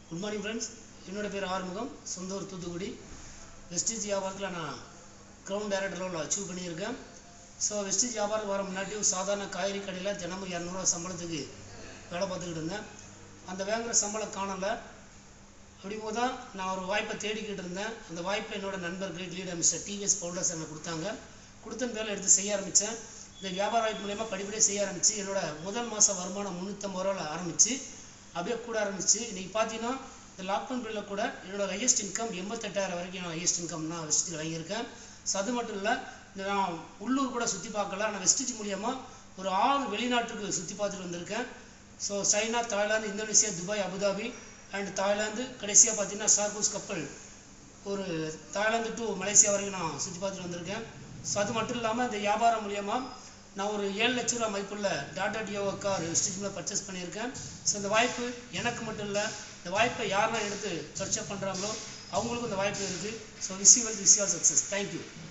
good morning friends என்னோட பேர் ஆறுமுகம் சொந்த ஊர் தூத்துக்குடி வெஸ்டேஜ் வியாபாரத்தில் நான் கிரவுண்ட் டைரக்டர் லெவலில் அச்சீவ் பண்ணியிருக்கேன் ஸோ வெஸ்டேஜ் வியாபாரம் வர முன்னாடி ஒரு சாதாரண காய்கறி கடையில் தினமும் இரநூறுவா சம்பளத்துக்கு வேலை பார்த்துக்கிட்டு இருந்தேன் அந்த வாங்குற சம்பளம் காணலை அப்படிங்கும்போது தான் நான் ஒரு வாய்ப்பை தேடிக்கிட்டு இருந்தேன் அந்த வாய்ப்பை என்னோட நண்பர் great leader mister TVS founders எனக்கு கொடுத்தாங்க கொடுத்தன் பேரில் எடுத்து செய்ய ஆரம்பித்தேன் இந்த வியாபார வாய்ப்பு மூலயமா படிப்படியாக செய்ய ஆரம்பிச்சு என்னோட முதல் மாத வருமானம் முந்நூற்றம்பது ரூபாவில் ஆரம்பிச்சு அப்படியே கூட ஆரம்பிச்சு இன்னைக்கு பார்த்தீங்கன்னா இந்த லாக்டவுன் பீரியடில் கூட என்னோட ஹையஸ்ட் இன்கம் எண்பத்தெட்டாயிரம் வரைக்கும் நான் ஹையஸ்ட் இன்கம் நான் வெஸ்டில் வாங்கியிருக்கேன் ஸோ அது மட்டும் இல்லை இந்த நான் உள்ளூர் கூட சுற்றி பார்க்கல நான் வெஸ்டிஜ் மூலியமாக ஒரு ஆறு வெளிநாட்டுக்கு சுற்றி பார்த்துட்டு வந்திருக்கேன் so China Thailand Indonesia Dubai Abu Dhabi and Thailand கடைசியாக பார்த்தீங்கன்னா சார்கூஸ் கப்பல் ஒரு தாய்லாந்து டு மலேசியா வரைக்கும் நான் சுற்றி பார்த்துட்டு வந்திருக்கேன் ஸோ அது மட்டும் இல்லாமல் இந்த வியாபாரம் மூலியமாக நான் ஒரு ஏழு லட்ச ரூபா மதிப்புள்ள டாடா டியோவோ கார் ஸ்டிச்சிங்கில் பர்ச்சேஸ் பண்ணியிருக்கேன் ஸோ இந்த வாய்ப்பு எனக்கு மட்டும் இல்லை இந்த வாய்ப்பை யாரெல்லாம் எடுத்து பர்ச்சேஸ் பண்ணுறாங்களோ அவங்களுக்கும் இந்த வாய்ப்பு இருக்குது so wish you well wish you all success thank you